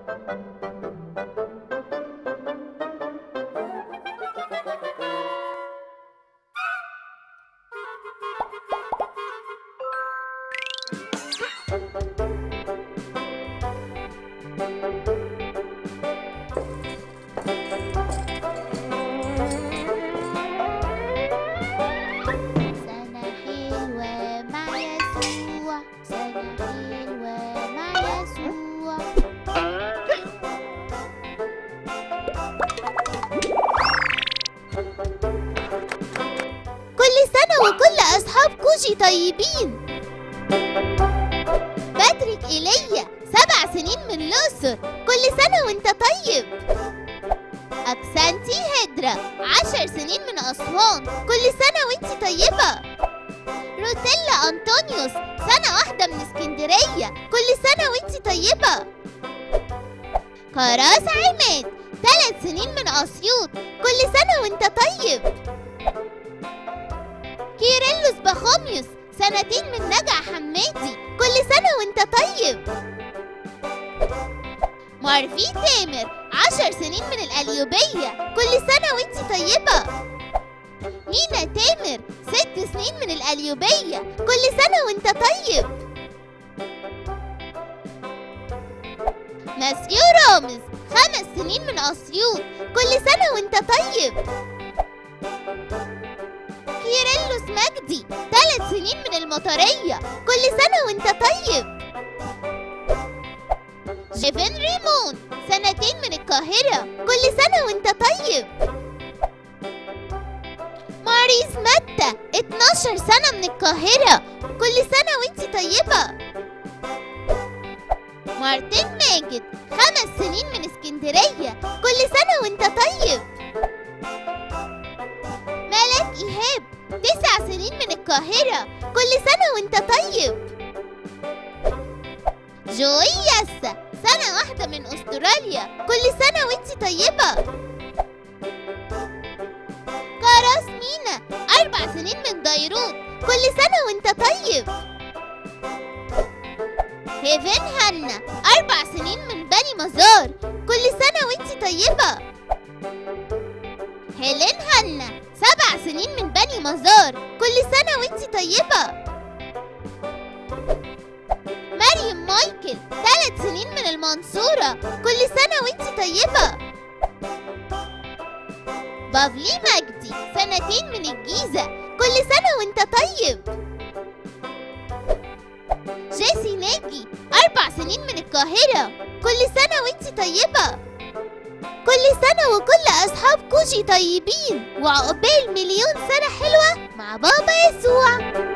سنة حلوة مع يسوع سنة حلوة مع يسوع كل سنة وكل أصحاب كوجي طيبين باتريك إيليا سبع سنين من الأقصر كل سنة وانت طيب أكسانتي هيدرا عشر سنين من أسوان كل سنة وانت طيبة روتيلا أنطونيوس سنة واحدة من اسكندرية كل سنة وانت طيبة كراس عماد ثلاث سنين من أسيوط كل سنة وانت طيب كيرلس بخوميوس سنتين من نجع حمادي كل سنة وانت طيب مارفي تامر عشر سنين من القليوبية كل سنة وانت طيبة مينا تامر ست سنين من القليوبية كل سنة وانت طيب ماسيو رامز خمس سنين من أسيوط كل سنة وانت طيب كيرلس مجدي ثلاث سنين من المطرية كل سنة وانت طيب جيفن ريمون سنتين من القاهرة كل سنة وانت طيب ماريس متى 12 سنة من القاهرة كل سنة وانت طيبة مارتن ماجد خمس سنين من اسكندرية كل سنة وانت طيب ملاك إيهاب تسع سنين من القاهرة كل سنة وانت طيب جوي ياسا سنة واحدة من أستراليا كل سنة وانت طيبة كراس مينا أربع سنين من بيروت كل سنة وانت طيب هيفن هنا أربع سنين من بني مزار كل سنة وانت طيبة هيلين هنا سبع سنين من بني مزار كل سنة وانت طيبة مريم مايكل ثلاث سنين من المنصورة كل سنة وانت طيبة بافلي مجدي سنتين من الجيزة كل سنة وانت طيب جيسي ناجي أربع سنين من القاهرة كل سنة وانت طيبة كل سنة وكل أصحاب كوجي طيبين وعقبال مليون سنة حلوة مع بابا يسوع